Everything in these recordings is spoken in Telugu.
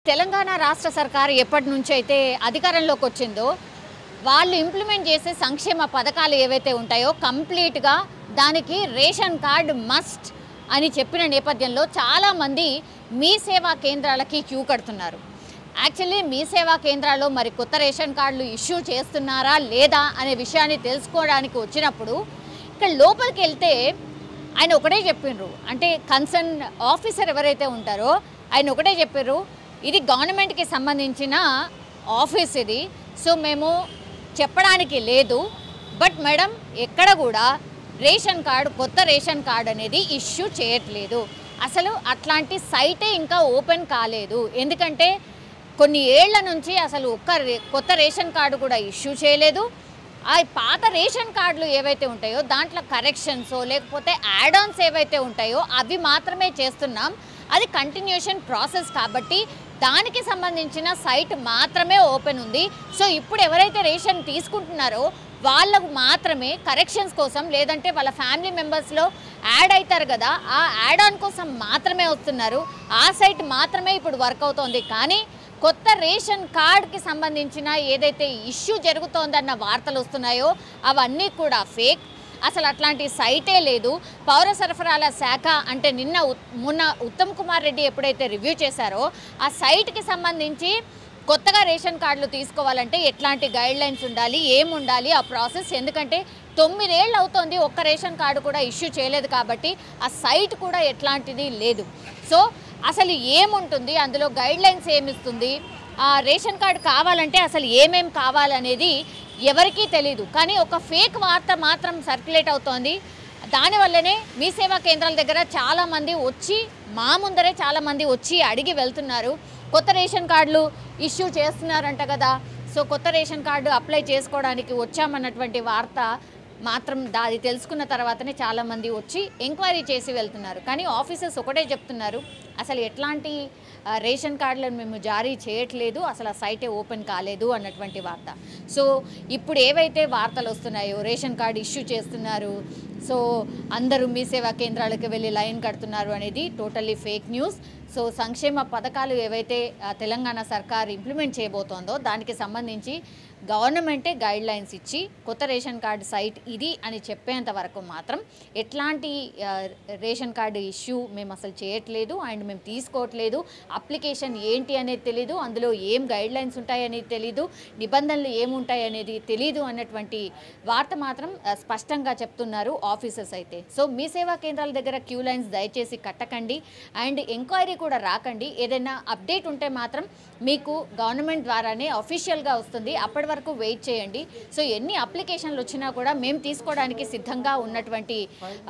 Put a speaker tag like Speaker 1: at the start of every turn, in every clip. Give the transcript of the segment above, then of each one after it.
Speaker 1: తెలంగాణ రాష్ట్ర సర్కారు ఎప్పటి నుంచి అయితే అధికారంలోకి వచ్చిందో వాళ్ళు ఇంప్లిమెంట్ చేసే సంక్షేమ పథకాలు ఏవైతే ఉంటాయో కంప్లీట్గా దానికి రేషన్ కార్డు మస్ట్ అని చెప్పిన నేపథ్యంలో చాలామంది మీ సేవా కేంద్రాలకి క్యూ కడుతున్నారు యాక్చువల్లీ మీ సేవా కేంద్రాల్లో మరి కొత్త రేషన్ కార్డులు ఇష్యూ చేస్తున్నారా లేదా అనే విషయాన్ని తెలుసుకోవడానికి వచ్చినప్పుడు ఇక్కడ లోపలికి వెళ్తే ఆయన ఒకటే చెప్పిండ్రు అంటే కన్సర్న్ ఆఫీసర్ ఎవరైతే ఉంటారో ఆయన ఒకటే చెప్పారు ఇది గవర్నమెంట్కి సంబంధించిన ఆఫీస్ ఇది సో మేము చెప్పడానికి లేదు బట్ మేడం ఎక్కడ కూడా రేషన్ కార్డు కొత్త రేషన్ కార్డు అనేది ఇష్యూ చేయట్లేదు అసలు అట్లాంటి సైటే ఇంకా ఓపెన్ కాలేదు ఎందుకంటే కొన్ని ఏళ్ల నుంచి అసలు ఒక్క రే- కొత్త రేషన్ కార్డు కూడా ఇష్యూ చేయలేదు ఆ పాత రేషన్ కార్డులు ఏవైతే ఉంటాయో దాంట్లో కరెక్షన్స్ లేకపోతే యాడ్ ఆన్స్ ఏవైతే ఉంటాయో అవి మాత్రమే చేస్తున్నాం అది కంటిన్యూషన్ ప్రాసెస్ కాబట్టి దానికి సంబంధించిన సైట్ మాత్రమే ఓపెన్ ఉంది సో ఇప్పుడు ఎవరైతే రేషన్ తీసుకుంటున్నారో వాళ్ళకు మాత్రమే కరెక్షన్స్ కోసం లేదంటే వాళ్ళ ఫ్యామిలీ మెంబర్స్లో యాడ్ అవుతారు కదా ఆ యాడ్ ఆన్ కోసం మాత్రమే వస్తున్నారు ఆ సైట్ మాత్రమే ఇప్పుడు వర్క్ అవుతోంది కానీ కొత్త రేషన్ కార్డ్కి సంబంధించిన ఏదైతే ఇష్యూ జరుగుతోందన్న వార్తలు వస్తున్నాయో అవన్నీ కూడా ఫేక్ అసలు అట్లాంటి సైటే లేదు పౌర సరఫరాల శాఖ అంటే నిన్న ఉత్- మొన్న ఉత్తమ్ కుమార్ రెడ్డి ఎప్పుడైతే రివ్యూ చేశారో ఆ సైట్కి సంబంధించి కొత్తగా రేషన్ కార్డులు తీసుకోవాలంటే ఎట్లాంటి గైడ్ లైన్స్ ఉండాలి ఏం ఉండాలి ఆ ప్రాసెస్ ఎందుకంటే తొమ్మిదేళ్ళు అవుతోంది ఒక్క రేషన్ కార్డు కూడా ఇష్యూ చేయలేదు కాబట్టి ఆ సైట్ కూడా ఎట్లాంటిది లేదు సో అసలు ఏముంటుంది అందులో గైడ్ లైన్స్ ఏమిస్తుంది ఆ రేషన్ కార్డు కావాలంటే అసలు ఏమేం కావాలనేది ఎవరికీ తెలియదు కానీ ఒక ఫేక్ వార్త మాత్రం సర్క్యులేట్ అవుతోంది దానివల్లనే మీ సేవా కేంద్రాల దగ్గర చాలామంది వచ్చి మా ముందరే చాలామంది వచ్చి అడిగి వెళ్తున్నారు కొత్త రేషన్ కార్డులు ఇష్యూ చేస్తున్నారంట కదా సో కొత్త రేషన్ కార్డు అప్లై చేసుకోవడానికి వచ్చామన్నటువంటి వార్త మాత్రం దాది తెలుసుకున్న తర్వాతనే చాలామంది వచ్చి ఎంక్వైరీ చేసి వెళ్తున్నారు కానీ ఆఫీసర్స్ ఒకటే చెప్తున్నారు అసలు ఎట్లాంటి ఆ, రేషన్ కార్డులను మేము జారీ చేయట్లేదు అసలు ఆ సైటే ఓపెన్ కాలేదు అన్నటువంటి వార్త సో ఇప్పుడు ఏవైతే వార్తలు వస్తున్నాయో రేషన్ కార్డు ఇష్యూ చేస్తున్నారు సో అందరూ మీ సేవా కేంద్రాలకు వెళ్ళి లైన్ కడుతున్నారు అనేది టోటల్లీ ఫేక్ న్యూస్ సో సంక్షేమ పథకాలు ఏవైతే ఆ, తెలంగాణ సర్కార్ ఇంప్లిమెంట్ చేయబోతోందో దానికి సంబంధించి గవర్నమెంటే గైడ్ లైన్స్ ఇచ్చి కొత్త రేషన్ కార్డు సైట్ ఇది అని చెప్పేంత వరకు మాత్రం ఎట్లాంటి ఆ, రేషన్ కార్డు ఇష్యూ మేము అసలు చేయట్లేదు అండ్ మేము తీసుకోవట్లేదు అప్లికేషన్ ఏంటి అనేది తెలీదు అందులో ఏం గైడ్ లైన్స్ ఉంటాయనేది తెలీదు నిబంధనలు ఏముంటాయి అనేది తెలీదు అన్నటువంటి వార్త మాత్రం ఆ, స్పష్టంగా చెప్తున్నారు ఆఫీసర్స్ అయితే సో మీ సేవా కేంద్రాల దగ్గర క్యూ లైన్స్ దయచేసి కట్టకండి అండ్ ఎంక్వైరీ కూడా రాకండి ఏదైనా అప్డేట్ ఉంటే మాత్రం మీకు గవర్నమెంట్ ద్వారానే అఫీషియల్గా వస్తుంది అప్పటి వరకు వెయిట్ చేయండి సో ఎన్ని అప్లికేషన్లు వచ్చినా కూడా మేము తీసుకోవడానికి సిద్ధంగా ఉన్నటువంటి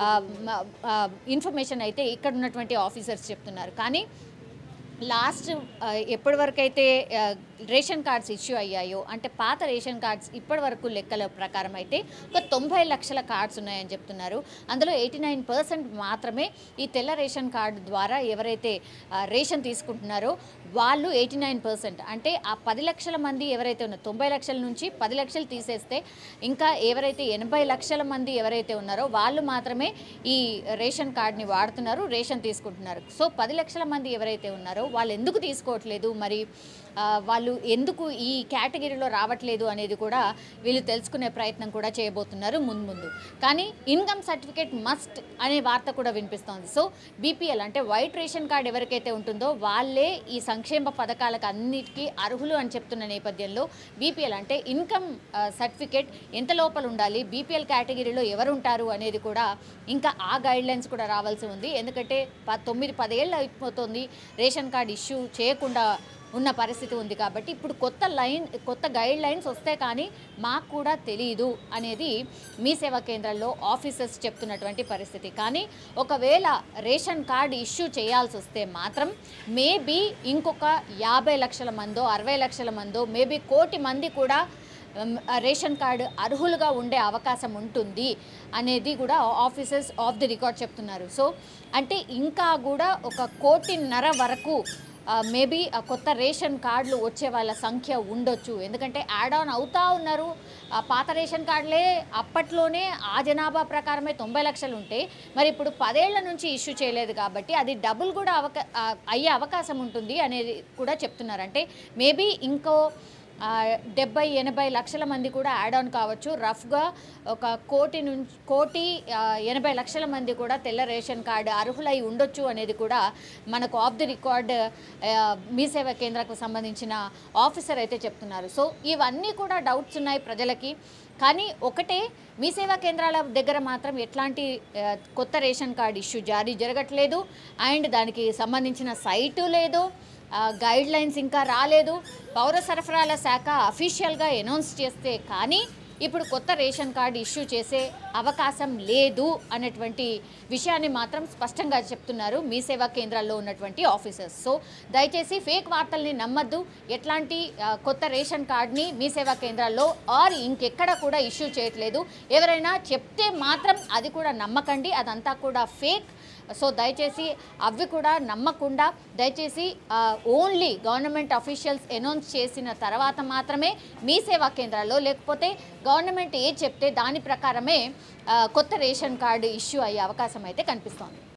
Speaker 1: ఇన్ఫర్మేషన్ అయితే ఇక్కడ ఉన్నటువంటి ఆఫీసర్స్ చెప్తున్నారు కానీ లాస్ట్ ఆ, ఎప్పటి వరకు అయితే ఆ, రేషన్ కార్డ్స్ ఇష్యూ అయ్యాయో అంటే పాత రేషన్ కార్డ్స్ ఇప్పటి వరకు లెక్కల ప్రకారం అయితే ఒక తొంభై లక్షల కార్డ్స్ ఉన్నాయని చెప్తున్నారు అందులో ఎయిటీ నైన్ పర్సెంట్ మాత్రమే ఈ తెల్ల రేషన్ కార్డు ద్వారా ఎవరైతే ఆ, రేషన్ తీసుకుంటున్నారో వాళ్ళు ఎయిటీ నైన్ పర్సెంట్ అంటే ఆ పది లక్షల మంది ఎవరైతే ఉన్నారో తొంభై లక్షల నుంచి పది లక్షలు తీసేస్తే ఇంకా ఎవరైతే ఎనభై లక్షల మంది ఎవరైతే ఉన్నారో వాళ్ళు మాత్రమే ఈ రేషన్ కార్డ్ని వాడుతున్నారు రేషన్ తీసుకుంటున్నారు సో పది లక్షల మంది ఎవరైతే ఉన్నారో వాళ్ళు ఎందుకు తీసుకోవట్లేదు మరి ఆ, వాళ్ళు ఎందుకు ఈ కేటగిరీలో రావట్లేదు అనేది కూడా వీళ్ళు తెలుసుకునే ప్రయత్నం కూడా చేయబోతున్నారు ముందు ముందు కానీ ఇన్కమ్ సర్టిఫికేట్ మస్ట్ అనే వార్త కూడా వినిపిస్తోంది సో బీపీఎల్ అంటే వైట్ రేషన్ కార్డ్ ఎవరికైతే ఉంటుందో వాళ్ళే ఈ సంక్షేమ పథకాలకు అన్నిటికీ అర్హులు అని చెప్తున్న నేపథ్యంలో బీపీఎల్ అంటే ఇన్కమ్ సర్టిఫికేట్ ఎంత లోపల ఉండాలి బీపీఎల్ కేటగిరీలో ఎవరు ఉంటారు అనేది కూడా ఇంకా ఆ గైడ్ లైన్స్ కూడా రావాల్సి ఉంది ఎందుకంటే ప తొమ్మిది పదేళ్ళు అయిపోతుంది రేషన్ కార్డ్ ఇష్యూ చేయకుండా ఉన్న పరిస్థితి ఉంది కాబట్టి ఇప్పుడు కొత్త లైన్ కొత్త గైడ్ లైన్స్ వస్తే కానీ మాకు కూడా తెలియదు అనేది మీ సేవా కేంద్రాల్లో ఆఫీసర్స్ చెప్తున్నటువంటి పరిస్థితి కానీ ఒకవేళ రేషన్ కార్డ్ ఇష్యూ చేయాల్సి వస్తే మాత్రం మేబీ ఇంకొక యాభై లక్షల మందో అరవై లక్షల మందో మేబీ కోటి మంది కూడా ఉమ్, ఆ రేషన్ కార్డు అర్హులుగా ఉండే అవకాశం ఉంటుంది అనేది కూడా ఆఫీసర్స్ ఆఫ్ ది రికార్డ్ చెప్తున్నారు సో అంటే ఇంకా కూడా ఒక కోటిన్నర వరకు మేబీ కొత్త రేషన్ కార్డులు వచ్చే వాళ్ళ సంఖ్య ఉండొచ్చు ఎందుకంటే యాడ్ ఆన్ అవుతా ఉన్నారు ఆ పాత రేషన్ కార్డులే అప్పట్లోనే ఆ జనాభా ప్రకారమే తొంభై లక్షలు ఉంటే మరి ఇప్పుడు పదేళ్ల నుంచి ఇష్యూ చేయలేదు కాబట్టి అది డబుల్ కూడా అవకా ఆ, అయ్యే అవకాశం ఉంటుంది అనేది కూడా చెప్తున్నారు అంటే మేబీ ఇంకో ఆ, డెబ్బై ఎనభై లక్షల మంది కూడా యాడ్ ఆన్ కావచ్చు రఫ్గా ఒక కోటి నుంచి కోటి ఆ, ఎనభై లక్షల మంది కూడా తెల్ల రేషన్ కార్డు అర్హులై ఉండొచ్చు అనేది కూడా మనకు ఆఫ్ ది రికార్డ్ ఆ, మీ సేవా కేంద్రకు సంబంధించిన ఆఫీసర్ అయితే చెప్తున్నారు సో ఇవన్నీ కూడా డౌట్స్ ఉన్నాయి ప్రజలకి కానీ ఒకటే మీ సేవా కేంద్రాల దగ్గర మాత్రం ఎట్లాంటి ఆ, కొత్త రేషన్ కార్డు ఇష్యూ జారీ జరగట్లేదు అండ్ దానికి సంబంధించిన సైటు లేదు గైడ్ లైన్స్ ఇంకా రాలేదు పౌర సరఫరాల శాఖ అఫీషియల్గా అనౌన్స్ చేస్తే కానీ ఇప్పుడు కొత్త రేషన్ కార్డు ఇష్యూ చేసే అవకాశం లేదు అనేటువంటి విషయాన్ని మాత్రం స్పష్టంగా చెప్తున్నారు మీ సేవా కేంద్రాల్లో ఉన్నటువంటి ఆఫీసర్స్ సో దయచేసి ఫేక్ వార్తల్ని నమ్మద్దు ఎట్లాంటి ఆ, కొత్త రేషన్ కార్డ్ని మీ సేవా కేంద్రాల్లో ఆర్ ఇంకెక్కడ కూడా ఇష్యూ చేయట్లేదు ఎవరైనా చెప్తే మాత్రం అది కూడా నమ్మకండి అదంతా కూడా ఫేక్ సో దయచేసి అవి కూడా నమ్మకుండా దయచేసి ఓన్లీ గవర్నమెంట్ అఫీషియల్స్ అనౌన్స్ చేసిన తర్వాత మాత్రమే మీ సేవా కేంద్రాల్లో లేకపోతే గవర్నమెంట్ ఏ చెప్తే దాని ప్రకారమే ఆ, కొత్త రేషన్ కార్డు ఇష్యూ అయ్యే అవకాశం అయితే కనిపిస్తోంది